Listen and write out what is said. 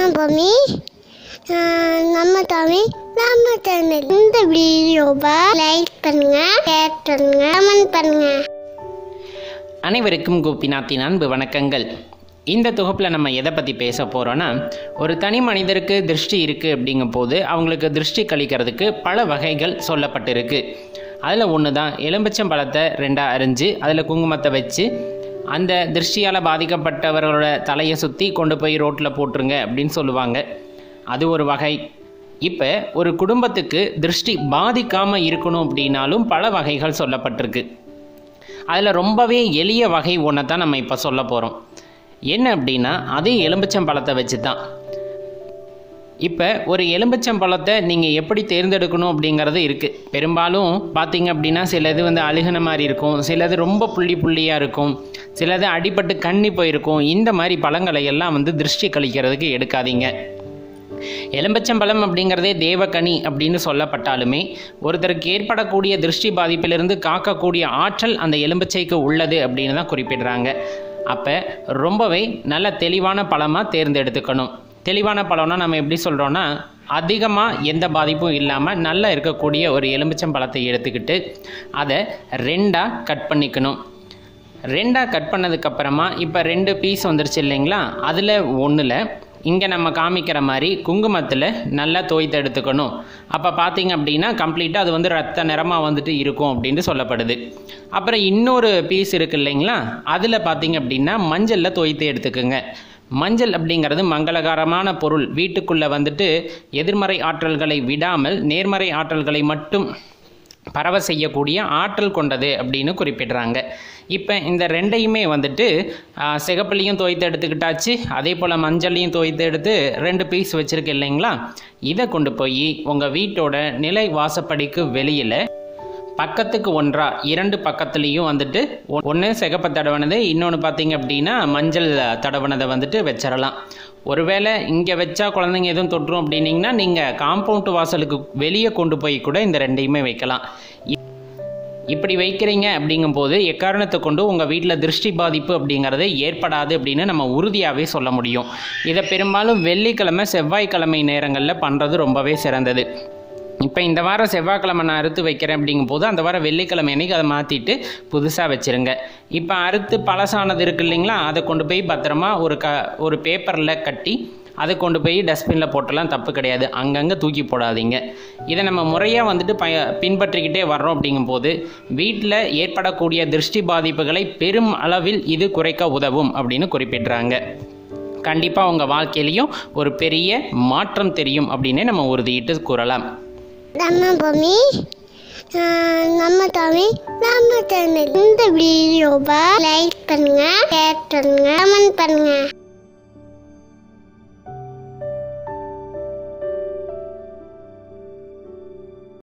பூமி ஆஹ் நம்ம தமிழ் நம்ம சேனல் இந்த வீடியோவை லைக் பண்ணுங்க ஷேர் பண்ணுங்க கமெண்ட் பண்ணுங்க அனைவருக்கும் கோபிநாத்தின் அன்பு வணக்கங்கள் இந்த தொகுப்பில் நம்ம எதை பற்றி பேச போகிறோன்னா ஒரு தனி மனிதருக்கு திருஷ்டி இருக்குது அப்படிங்கும் போது அவங்களுக்கு திருஷ்டி கழிக்கிறதுக்கு பல வகைகள் சொல்லப்பட்டிருக்கு அதில் ஒன்று தான் எலும்பச்சம் பழத்தை ரெண்டாக அரிஞ்சு அதில் குங்குமத்தை வச்சு அந்த திருஷ்டியால் பாதிக்கப்பட்டவர்களோட தலையை சுற்றி கொண்டு போய் ரோட்டில் போட்டுருங்க அப்படின்னு சொல்லுவாங்க அது ஒரு வகை இப்போ ஒரு குடும்பத்துக்கு திருஷ்டி பாதிக்காமல் இருக்கணும் அப்படின்னாலும் பல வகைகள் சொல்லப்பட்டிருக்கு அதில் ரொம்பவே எளிய வகை ஒன்றை தான் நம்ம இப்போ சொல்ல போகிறோம் என்ன அப்படின்னா அதே எலும்பச்சம்பழத்தை வச்சு தான் இப்போ ஒரு எலும்பச்சம்பழத்தை நீங்கள் எப்படி தேர்ந்தெடுக்கணும் அப்படிங்கிறது இருக்குது பெரும்பாலும் பார்த்தீங்க அப்படின்னா சிலது வந்து அழுகின மாதிரி இருக்கும் சிலது ரொம்ப புள்ளி புள்ளியாக இருக்கும் சிலது அடிபட்டு கண்ணி போயிருக்கும் இந்த மாதிரி பழங்களை எல்லாம் வந்து திருஷ்டி கழிக்கிறதுக்கு எடுக்காதீங்க எலும்பச்சம்பழம் அப்படிங்கிறதே தேவகனி அப்படின்னு சொல்லப்பட்டாலுமே ஒருத்தருக்கு ஏற்படக்கூடிய திருஷ்டி பாதிப்பிலிருந்து காக்கக்கூடிய ஆற்றல் அந்த எலும்பச்சைக்கு உள்ளது அப்படின்னு தான் குறிப்பிடுறாங்க அப்போ ரொம்பவே நல்ல தெளிவான பழமாக தேர்ந்தெடுத்துக்கணும் தெளிவான பழம்னா நம்ம எப்படி சொல்கிறோன்னா அதிகமாக எந்த பாதிப்பும் இல்லாமல் நல்லா இருக்கக்கூடிய ஒரு எலுமிச்சம்பழத்தை எடுத்துக்கிட்டு அதை ரெண்டாக கட் பண்ணிக்கணும் ரெண்டாக கட் பண்ணதுக்கப்புறமா இப்போ ரெண்டு பீஸ் வந்துருச்சு இல்லைங்களா அதில் ஒன்றில் இங்கே நம்ம காமிக்கிற மாதிரி குங்குமத்தில் நல்லா தோய்த்து எடுத்துக்கணும் அப்போ பார்த்தீங்க அப்படின்னா கம்ப்ளீட்டாக அது வந்து ரத்த நிறமாக வந்துட்டு இருக்கும் அப்படின்ட்டு சொல்லப்படுது அப்புறம் இன்னொரு பீஸ் இருக்குது இல்லைங்களா அதில் பார்த்தீங்க அப்படின்னா மஞ்சளில் தோய்த்து எடுத்துக்கோங்க மஞ்சள் அப்படிங்கிறது மங்களகரமான பொருள் வீட்டுக்குள்ளே வந்துட்டு எதிர்மறை ஆற்றல்களை விடாமல் நேர்மறை ஆற்றல்களை மட்டும் பரவ செய்யக்கூடிய ஆற்றல் கொண்டது அப்படின்னு குறிப்பிடுறாங்க இப்போ இந்த ரெண்டையுமே வந்துட்டு ஆ, சிகப்புலையும் துவைத்து எடுத்துக்கிட்டாச்சு அதே போல் மஞ்சளையும் துவைத்து எடுத்து ரெண்டு பீஸ் வச்சுருக்கு இல்லைங்களா இதை கொண்டு போய் உங்கள் வீட்டோட நிலை வாசப்படிக்கு வெளியில் பக்கத்துக்கு ஒன்றா இரண்டு பக்கத்துலேயும் வந்துட்டு ஒன்று சிகப்பை தடவினது இன்னொன்று பார்த்தீங்க அப்படின்னா மஞ்சள் தடவினதை வந்துட்டு வச்சிடலாம் ஒருவேளை இங்கே வச்சா குழந்தைங்க எதுவும் தொட்டுரும் அப்படின்னீங்கன்னா நீங்கள் காம்பவுண்ட் வாசலுக்கு வெளியே கொண்டு போய் கூட இந்த ரெண்டையுமே வைக்கலாம் இ- இப்படி வைக்கிறீங்க அப்படிங்கும்போது எக்காரணத்தை கொண்டு உங்கள் வீட்டில் திருஷ்டி பாதிப்பு அப்படிங்கிறது ஏற்படாது அப்படின்னு நம்ம உறுதியாகவே சொல்ல முடியும் இதை பெரும்பாலும் வெள்ளிக்கிழமை செவ்வாய்க்கிழமை நேரங்களில் பண்ணுறது ரொம்பவே சிறந்தது இப்போ இந்த வாரம் செவ்வாய்க்கிழமை நான் அறுத்து வைக்கிறேன் அப்படிங்கும்போது அந்த வாரம் வெள்ளிக்கிழமை அன்னைக்கு அதை மாற்றிட்டு புதுசாக வச்சுருங்க இப்போ அறுத்து பழசானது இருக்கு இல்லைங்களா அதை கொண்டு போய் பத்திரமா ஒரு க ஒரு பேப்பரில் கட்டி அதை கொண்டு போய் டஸ்ட்பினில் போட்டலாம் தப்பு கிடையாது அங்கங்கே தூக்கி போடாதீங்க இதை நம்ம முறையாக வந்துட்டு ப பின்பற்றிக்கிட்டே வர்றோம் அப்படிங்கும்போது வீட்டில் ஏற்படக்கூடிய திருஷ்டி பாதிப்புகளை பெரும் அளவில் இது குறைக்க உதவும் அப்படின்னு குறிப்பிடுறாங்க கண்டிப்பாக உங்கள் வாழ்க்கையிலையும் ஒரு பெரிய மாற்றம் தெரியும் அப்படின்னே நம்ம உறுதியிட்டு கூறலாம் நம்ம பூமி ஆஹ் நம்ம தமிழ் நம்ம சேனல் இந்த வீடியோவை லைக் பண்ணுங்க ஷேர் பண்ணுங்க கமெண்ட் பண்ணுங்க